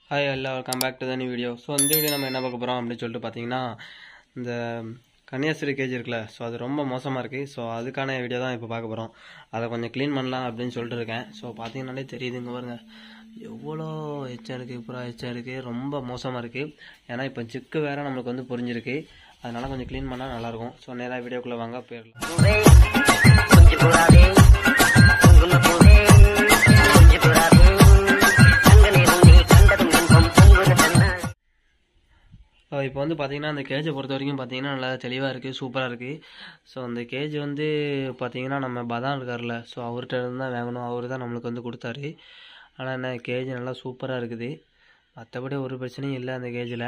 Hi எல்லாம் welcome back to the new video so இந்த video நம்ம என்ன பார்க்க போகிறோம் அப்படின்னு சொல்லிட்டு பார்த்தீங்கன்னா இந்த கன்னியாஸ்திரி கேஜ் இருக்குல்ல ஸோ அது ரொம்ப மோசமாக இருக்குது ஸோ அதுக்கான வீடியோ தான் இப்போ பார்க்க போகிறோம் அதை கொஞ்சம் க்ளீன் பண்ணலாம் அப்படின்னு சொல்லிட்டு இருக்கேன் ஸோ பார்த்தீங்கன்னாலே தெரியுது இங்கே பாருங்க எவ்வளோ எச்சா இருக்குது புறா எச்சா இருக்குது ரொம்ப மோசமாக இருக்குது ஏன்னா இப்போ சிக்கு வேறு நம்மளுக்கு வந்து புரிஞ்சிருக்கு அதனால கொஞ்சம் க்ளீன் பண்ணால் நல்லாயிருக்கும் ஸோ நேராக வீடியோக்குள்ளே வாங்க போயிடலாம் பூவே கொஞ்சம் கூடாதே பொங்குன பூவே கொஞ்சம் கூடாதே தங்க நேரம் நீ கண்டதும் இன்பம் பொங்குன தன்னாள் இப்போ வந்து பார்த்தீங்கன்னா அந்த கேஜை பொறுத்த வரைக்கும் பார்த்தீங்கன்னா நல்லா தெளிவாக இருக்குது சூப்பராக இருக்குது ஸோ அந்த கேஜ் வந்து பார்த்தீங்கன்னா நம்ம பதான் இருக்கார்ல ஸோ அவர்கிட்ட இருந்து தான் வாங்கணும் அவர் தான் நம்மளுக்கு வந்து கொடுத்தாரு ஆனால் என்ன கேஜ் நல்லா சூப்பராக இருக்குது மற்றபடி ஒரு பிரச்சனையும் இல்லை அந்த கேஜில்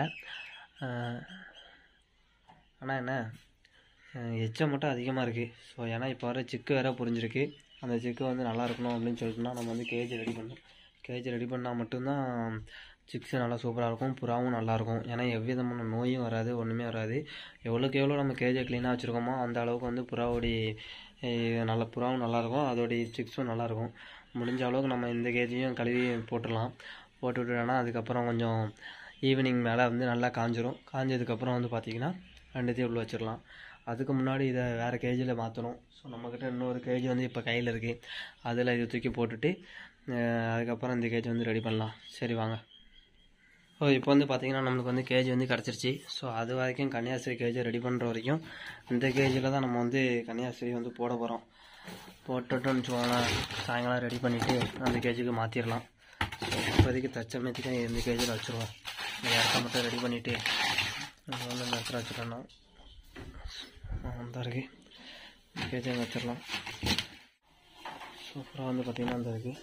ஆனால் என்ன அஹ் எச்சம் மட்டும் அதிகமாக இருக்குது ஸோ ஏன்னா இப்போ வர சிக்கு வேற புரிஞ்சிருக்கு அந்த சிக்கு வந்து நல்லா இருக்கணும் அப்படின்னு சொல்லிட்டுனா நம்ம வந்து கேஜ் ரெடி பண்ணணும் கேஜ் ரெடி பண்ணால் மட்டும்தான் சிக்ஸ் நல்லா சூப்பராக இருக்கும் புறாவும் நல்லாயிருக்கும் ஏன்னா எவ்விதமான நோயும் வராது ஒன்றுமே வராது எவ்வளோக்கு எவ்வளோ நம்ம கேஜை க்ளீனாக வச்சுருக்கோமோ அந்த அளவுக்கு வந்து புறாவோடைய அஹ், நல்ல புறாவும் நல்லாயிருக்கும் அதோடைய சிக்ஸும் நல்லாயிருக்கும் முடிஞ்ச அளவுக்கு நம்ம இந்த கேஜையும் கழுவி போட்டுடலாம் போட்டு விட்டுட்டோன்னா அதுக்கப்புறம் கொஞ்சம் ஈவினிங் மேலே வந்து நல்லா காஞ்சிரும் காஞ்சதுக்கப்புறம் வந்து பார்த்திங்கன்னா ரெண்டுத்தையும் உள்ள வச்சிடலாம் அதுக்கு முன்னாடி இதை வேறு கேஜில் மாற்றணும் ஸோ நம்மக்கிட்ட இன்னொரு கேஜி வந்து இப்போ கையில் இருக்குது அதில் இதை தூக்கி போட்டுட்டு அஹ், அதுக்கப்புறம் இந்த கேஜ் வந்து ரெடி பண்ணலாம் சரி வாங்க ஸோ இப்போ வந்து பார்த்தீங்கன்னா நம்மளுக்கு வந்து கேஜ் வந்து கிடச்சிருச்சு ஸோ அது வரைக்கும் கன்னியாஸ்திரி கேஜை ரெடி பண்ணுற வரைக்கும் இந்த கேஜில் தான் நம்ம வந்து கன்னியாஸ்திரி வந்து போட போகிறோம் போட்டுட்டோம்னு வச்சுக்கோங்களேன் சாயங்காலம் ரெடி பண்ணிவிட்டு அந்த கேஜுக்கு மாற்றிடலாம் ஸோ இப்போதைக்கு தச்சமயத்துக்கு இந்த கேஜில் வச்சுருவோம் இந்த இடத்த மட்டும் ரெடி பண்ணிவிட்டு வந்து இந்த இடத்துல வச்சுட்டோம்னா அந்த இருக்கு கேஜ் அங்கே வச்சிடலாம் சூப்பராக வந்து பார்த்திங்கன்னா அந்த இருக்குது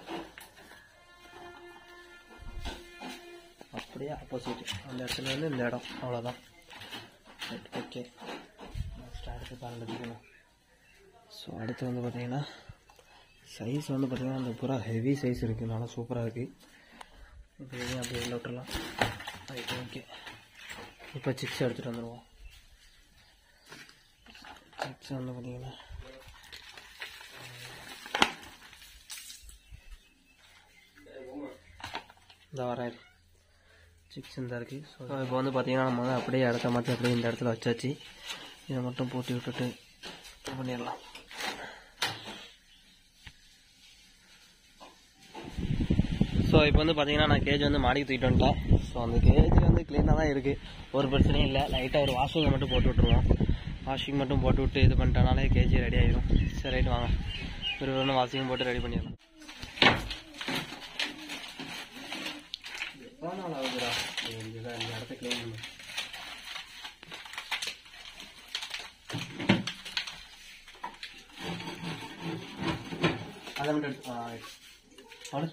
அப்படியே ஆப்போசிட் அந்த இடத்துல இருந்து இந்த இடம் அவ்வளோதான் ரைட் ஓகே நெக்ஸ்ட் அடுத்து பாருங்க எடுத்துக்கணும் ஸோ அடுத்து வந்து பார்த்தீங்கன்னா சைஸ் வந்து பார்த்தீங்கன்னா அந்த புறா ஹெவி சைஸ் இருக்குது நல்லா சூப்பராக இருக்குது இப்போ இதையும் அப்படியே உள்ள விட்டுறலாம் ரைட் ஓகே இப்போ சிக்ஸ் எடுத்துகிட்டு வந்துடுவோம் சிக்ஸ் வந்து பார்த்தீங்கன்னா இந்த வரேன் சிக்ஸ் இந்த இருக்கு ஸோ இப்போ வந்து பார்த்தீங்கன்னா நம்ம வந்து அப்படியே இடத்த மாற்றி அப்படியே இந்த இடத்துல வச்சாச்சு இதை மட்டும் போட்டு விட்டுட்டு இது பண்ணிடலாம் ஸோ இப்போ வந்து பார்த்தீங்கன்னா நான் கேஜ் வந்து மாடிக்கு தூக்கிட்டு வந்துட்டேன் ஸோ அந்த கேஜ் வந்து க்ளீனாக தான் இருக்குது ஒரு பிரச்சனையும் இல்லை லைட்டாக ஒரு வாஷிங்கை மட்டும் போட்டு விட்ருவோம் வாஷிங் மட்டும் போட்டு விட்டு இது பண்ணிட்டனாலே கேஜி ரெடி ஆயிடும் சரி ரைட் வாங்க ஒரு ஒன்று வாஷிங் போட்டு ரெடி பண்ணிடலாம் எவ்வளோ நாள் ஆகுதுடா இந்த இதை- இந்த இடத்த க்ளீன் பண்ண அதை மட்டும் எடுத்து ஆ, ரைட். அவ்வளோ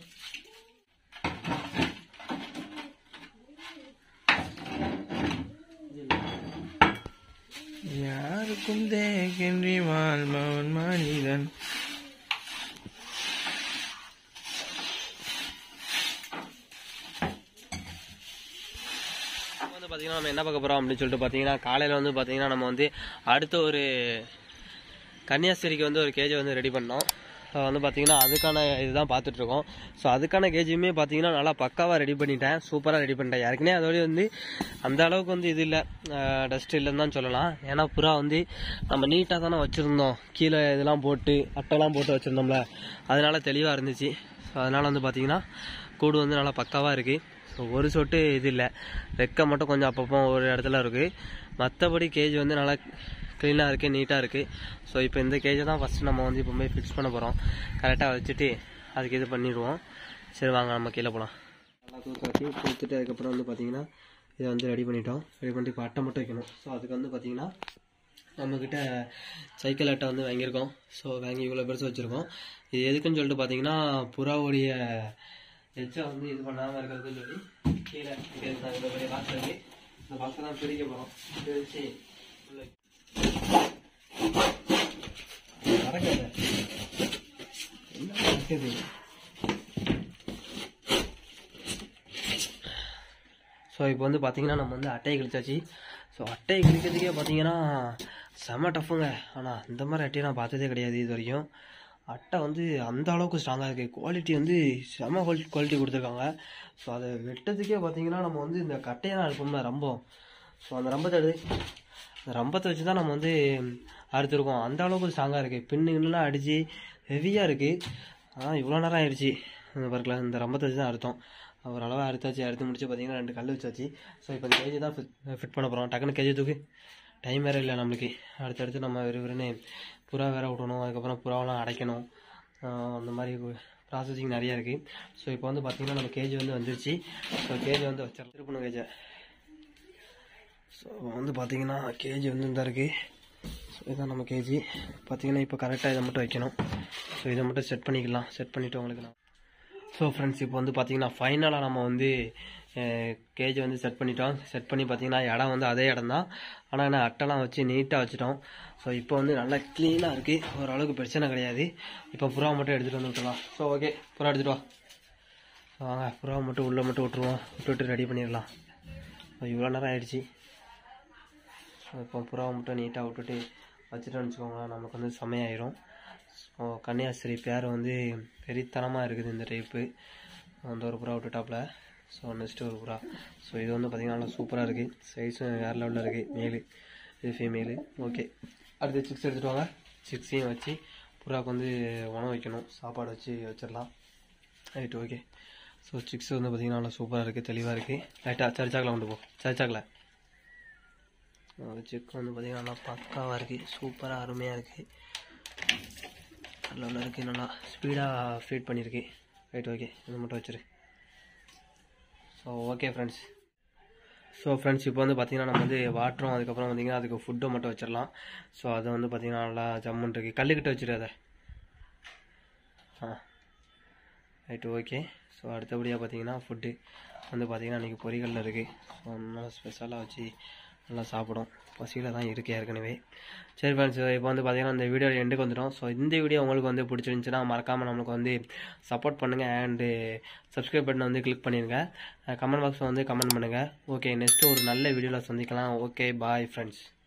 யாருக்கும் தேகின்றி வாழ்பவன் மனிதன் இப்போ வந்து பார்த்தீங்கன்னா நம்ம என்ன பார்க்க போகிறோம் அப்படின்னு சொல்லிட்டு பார்த்தீங்கன்னா காலையில் வந்து பார்த்தீங்கன்னா நம்ம வந்து அடுத்த ஒரு கன்னியாஸ்திரிக்கு வந்து ஒரு கேஜை வந்து ரெடி பண்ணோம் ஸோ வந்து பார்த்தீங்கன்னா அதுக்கான இதுதான் பார்த்துட்ருக்கோம் ஸோ அதுக்கான கேஜுமே பார்த்தீங்கன்னா நல்லா பக்காவாக ரெடி பண்ணிட்டேன் சூப்பராக ரெடி பண்ணிட்டேன் ஏற்கனவே அதோடய வந்து அந்த அளவுக்கு வந்து இது இல்லை டஸ்ட் இல்லைன்னு தான் சொல்லலாம் ஏன்னா புறா வந்து நம்ம நீட்டாக தானே வச்சுருந்தோம் கீழே இதெல்லாம் போட்டு அட்டைலாம் போட்டு வச்சுருந்தோம்ல அதனால தெளிவாக இருந்துச்சு ஸோ அதனால் வந்து பார்த்தீங்கன்னா கூடு வந்து நல்லா பக்காவாக இருக்குது ஸோ ஒரு சொட்டு இது இல்லை ரெக்கை மட்டும் கொஞ்சம் அப்பப்போ ஒரு இடத்துல இருக்குது மற்றபடி கேஜ் வந்து நல்லா க்ளீனாக இருக்குது நீட்டாக இருக்குது ஸோ இப்போ இந்த கேஜை தான் ஃபஸ்ட்டு நம்ம வந்து இப்போ போய் ஃபிக்ஸ் பண்ண போகிறோம் கரெக்டாக வச்சுட்டு அதுக்கு இது பண்ணிடுவோம் சரி வாங்க நம்ம கீழே போகலாம் நல்லா தூக்காட்டி தூத்துட்டு அதுக்கப்புறம் வந்து பார்த்தீங்கன்னா இதை வந்து ரெடி பண்ணிட்டோம் ரெடி பண்ணிட்டு இப்போ அட்டை மட்டும் வைக்கணும் ஸோ அதுக்கு வந்து பார்த்தீங்கன்னா நம்மக்கிட்ட சைக்கிள் அட்டை வந்து வாங்கியிருக்கோம் ஸோ வாங்கி இவ்வளோ பெருசு வச்சுருக்கோம் இது எதுக்குன்னு சொல்லிட்டு பார்த்தீங்கன்னா புறாவுடைய எச்சை வந்து இது பண்ணாமல் இருக்கிறதுன்னு சொல்லி கீழே இங்கே இருந்தாங்க இந்த பெரிய பாக்ஸ் இருக்கு இந்த பாக்ஸை தான் பிரிக்க போகிறோம் பிரித்து உள்ள மறக்காத என்ன நடக்குது ஸோ இப்போ வந்து பார்த்தீங்கன்னா நம்ம வந்து அட்டையை கிழிச்சாச்சு ஸோ அட்டையை கிழிக்கிறதுக்கே பார்த்தீங்கன்னா செம டஃப்புங்க ஆனால் இந்த மாதிரி அட்டையை நான் பார்த்ததே கிடையாது இது வரைக்கும் அட்டை வந்து அந்த அளவுக்கு ஸ்ட்ராங்காக இருக்குது குவாலிட்டி வந்து செம குவாலிட்டி குவாலிட்டி கொடுத்துருக்காங்க ஸோ அதை வெட்டத்துக்கே பார்த்தீங்கன்னா நம்ம வந்து இந்த கட்டையெல்லாம் இருக்கும்ல ரம்பம் ஸோ அந்த ரம்பத்தை எடுத்து அந்த ரம்பத்தை வச்சு தான் நம்ம வந்து அறுத்துருக்கோம் அந்த அளவுக்கு ஸ்ட்ராங்காக இருக்குது பின்னுலாம் அடித்து ஹெவியாக இருக்குது ஆனால் இவ்வளோ நேரம் ஆயிடுச்சு இந்த பார்க்கலாம் இந்த ரம்பத்தை வச்சு தான் அறுத்தோம் ஓரளவு அறுத்தாச்சு அறுத்து முடிச்சு பார்த்தீங்கன்னா ரெண்டு கல் வச்சாச்சு ஸோ இப்போ இந்த கேஜி தான் ஃபிட் ஃபிட் பண்ண போகிறோம் டக்குன்னு கேஜி தூக்கு டைம் வேறு இல்லை நம்மளுக்கு அடுத்தடுத்து நம்ம விறுவிறுன்னு புறா வேற விடணும் அதுக்கப்புறம் புறாவெல்லாம் அடைக்கணும் ஆஹ் அந்த மாதிரி ப்ராசஸிங் நிறையா இருக்குது ஸோ இப்போ வந்து பார்த்தீங்கன்னா நம்ம கேஜி வந்து வந்துருச்சு ஸோ கேஜி வந்து வச்சிடலாம் திருப்பணும் கேஜை ஸோ வந்து பார்த்தீங்கன்னா கேஜி வந்து இந்த இருக்குது ஸோ இதுதான் நம்ம கேஜி பார்த்தீங்கன்னா இப்போ கரெக்டாக இதை மட்டும் வைக்கணும் ஸோ இதை மட்டும் செட் பண்ணிக்கலாம் செட் பண்ணிவிட்டு உங்களுக்கு நான் ஸோ ஃப்ரெண்ட்ஸ் இப்போ வந்து பார்த்தீங்கன்னா ஃபைனலாக நம்ம வந்து கேஜ் வந்து செட் பண்ணிட்டோம் செட் பண்ணி பார்த்தீங்கன்னா இடம் வந்து அதே இடம் தான் ஆனால் என்ன அட்டைலாம் வச்சு நீட்டாக வச்சுட்டோம் ஸோ இப்போ வந்து நல்லா க்ளீனாக இருக்குது ஓரளவுக்கு பிரச்சனை கிடையாது இப்போ புறா மட்டும் எடுத்துகிட்டு வந்து விட்டுலாம் ஸோ ஓகே புறா எடுத்துகிட்டு வா ஸோ வாங்க புறா மட்டும் உள்ளே மட்டும் விட்டுருவோம் விட்டுவிட்டு ரெடி பண்ணிடலாம் ஸோ இவ்வளோ நேரம் ஆயிடுச்சு ஸோ இப்போ புறாவை மட்டும் நீட்டாக விட்டுட்டு வச்சுட்டோம்னு வச்சுக்கோங்களேன் நமக்கு வந்து செமையாயிரும் ஸோ கன்னியாஸ்திரி பேர் வந்து வெறித்தனமாக இருக்குது இந்த டைப்பு அந்த ஒரு புறா விட்டுட்டாப்புல ஸோ நெக்ஸ்ட்டு ஒரு புறா ஸோ இது வந்து பார்த்திங்கன்னா நல்லா சூப்பராக இருக்குது சைஸும் வேறு லெவலில் இருக்குது மேலு இது ஃபீமேலு ஓகே அடுத்து சிக்ஸ் எடுத்துகிட்டு வாங்க சிக்ஸையும் வச்சு புறாவுக்கு வந்து உணவு வைக்கணும் சாப்பாடு வச்சு வச்சிடலாம் ரைட் ஓகே ஸோ சிக்ஸ் வந்து பார்த்திங்கன்னா நல்லா சூப்பராக இருக்குது தெளிவாக இருக்குது லைட்டாக சர்ச்சாக்கில் கொண்டு போ சர்ச்சாக்கில் சிக் வந்து பார்த்திங்கன்னா நல்லா பக்காவாக இருக்குது சூப்பராக அருமையாக இருக்குது நல்ல இருக்குது நல்லா ஸ்பீடாக ஃபீட் பண்ணியிருக்கு ரைட் ஓகே இது மட்டும் வச்சிரு so okay friends so friends இப்போ வந்து பார்த்திங்கன்னா நம்ம வந்து வாட்டரும் அதுக்கப்புறம் பார்த்திங்கன்னா அதுக்கு ஃபுட்டும் மட்டும் வச்சிடலாம் ஸோ அதை வந்து பார்த்திங்கன்னா நல்லா ஜம்முன் இருக்குது கல்லுக்கிட்ட வச்சிரு அதை ஆ ரைட் ஓகே ஸோ அடுத்தபடியாக பார்த்தீங்கன்னா ஃபுட்டு வந்து பார்த்திங்கன்னா இன்றைக்கி பொரிகளில் இருக்குது ஸோ நல்லா ஸ்பெஷலாக வச்சு நல்லா சாப்பிடும் பசியில் தான் இருக்கு ஏற்கனவே சரி ஃப்ரெண்ட்ஸ் இப்போ வந்து பார்த்தீங்கன்னா இந்த வீடியோ எண்டுக்கு வந்துட்டோம் ஸோ இந்த வீடியோ உங்களுக்கு வந்து பிடிச்சிருந்துச்சுன்னா மறக்காமல் நம்மளுக்கு வந்து சப்போர்ட் பண்ணுங்கள் அண்டு சப்ஸ்கிரைப் பட்டனை வந்து கிளிக் பண்ணிடுங்க கமெண்ட் பாக்ஸில் வந்து கமெண்ட் பண்ணுங்கள் ஓகே நெக்ஸ்ட்டு ஒரு நல்ல வீடியோவில் சந்திக்கலாம் ஓகே பாய் ஃப்ரெண்ட்ஸ்